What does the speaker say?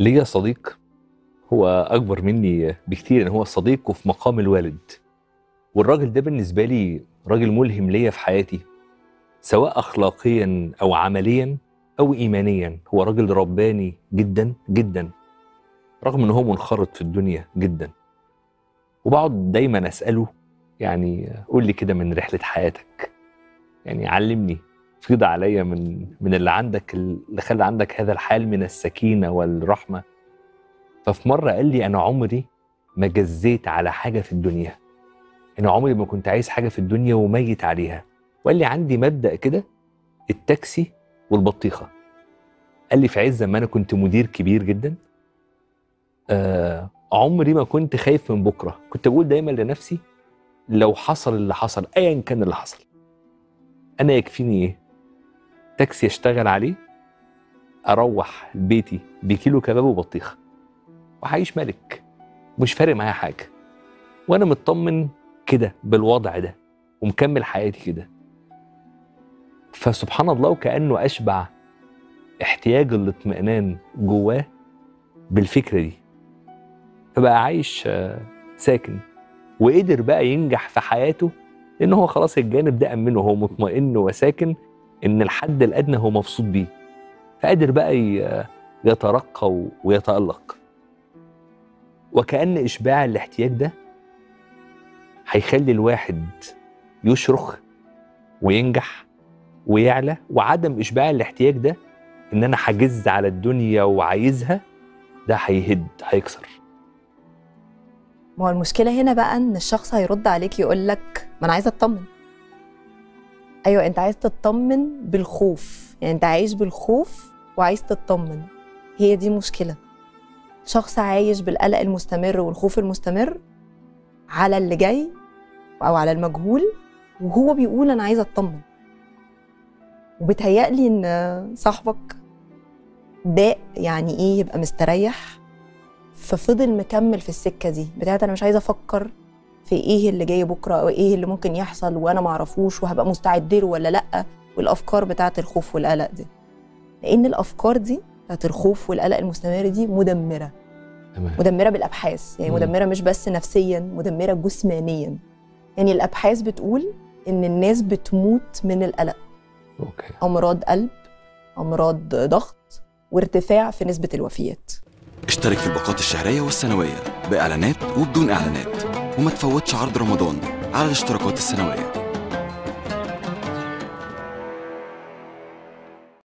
ليا صديق هو اكبر مني بكتير يعني هو صديق وفي مقام الوالد والراجل ده بالنسبه لي راجل ملهم ليا في حياتي سواء اخلاقيا او عمليا او ايمانيا هو راجل رباني جدا جدا رغم ان هو منخرط في الدنيا جدا وبقعد دايما اساله يعني قول لي كده من رحله حياتك يعني علمني فيض عليا من من اللي عندك اللي خلى عندك هذا الحال من السكينه والرحمه ففي مره قال لي انا عمري ما جزيت على حاجه في الدنيا انا عمري ما كنت عايز حاجه في الدنيا وميت عليها وقال لي عندي مبدا كده التاكسي والبطيخه قال لي في عز ما انا كنت مدير كبير جدا آه عمري ما كنت خايف من بكره كنت بقول دايما لنفسي لو حصل اللي حصل ايا كان اللي حصل انا يكفيني ايه تاكسي اشتغل عليه اروح بيتي بكيلو كباب وبطيخه وهعيش ملك مش فارق معايا حاجه وانا مطمن كده بالوضع ده ومكمل حياتي كده فسبحان الله وكانه اشبع احتياج الاطمئنان جواه بالفكره دي فبقى عايش آه، ساكن وقدر بقى ينجح في حياته لان هو خلاص الجانب ده امنه هو مطمئن وساكن ان الحد الادنى هو مبسوط بيه فقادر بقى ي- يترقى و- ويتالق وكان اشباع الاحتياج ده هيخلي الواحد يشرخ وينجح ويعلى وعدم اشباع الاحتياج ده ان انا حجز على الدنيا وعايزها ده هيهد هيكسر ما هو المشكلة هنا بقى إن الشخص هيرد عليك يقول لك ما أنا عايزة أطمن أيوة أنت عايز تطمن بالخوف يعني أنت عايش بالخوف وعايز تطمن هي دي مشكلة شخص عايش بالقلق المستمر والخوف المستمر على اللي جاي أو على المجهول وهو بيقول أنا عايزة أطمن وبتهيألي إن صاحبك ده يعني إيه يبقى مستريح ففضل مكمل في السكه دي بتاعت انا مش عايزه افكر في ايه اللي جاي بكره او ايه اللي ممكن يحصل وانا ما اعرفوش وهبقى مستعد له ولا لا والافكار بتاعت الخوف والقلق دي لان الافكار دي بتاعت الخوف والقلق المستمر دي مدمره تمام مدمره بالابحاث يعني مم. مدمره مش بس نفسيا مدمره جسمانيا يعني الابحاث بتقول ان الناس بتموت من القلق اوكي امراض قلب امراض ضغط وارتفاع في نسبه الوفيات اشترك في الباقات الشهرية والسنوية بإعلانات وبدون إعلانات وما تفوتش عرض رمضان على الاشتراكات السنوية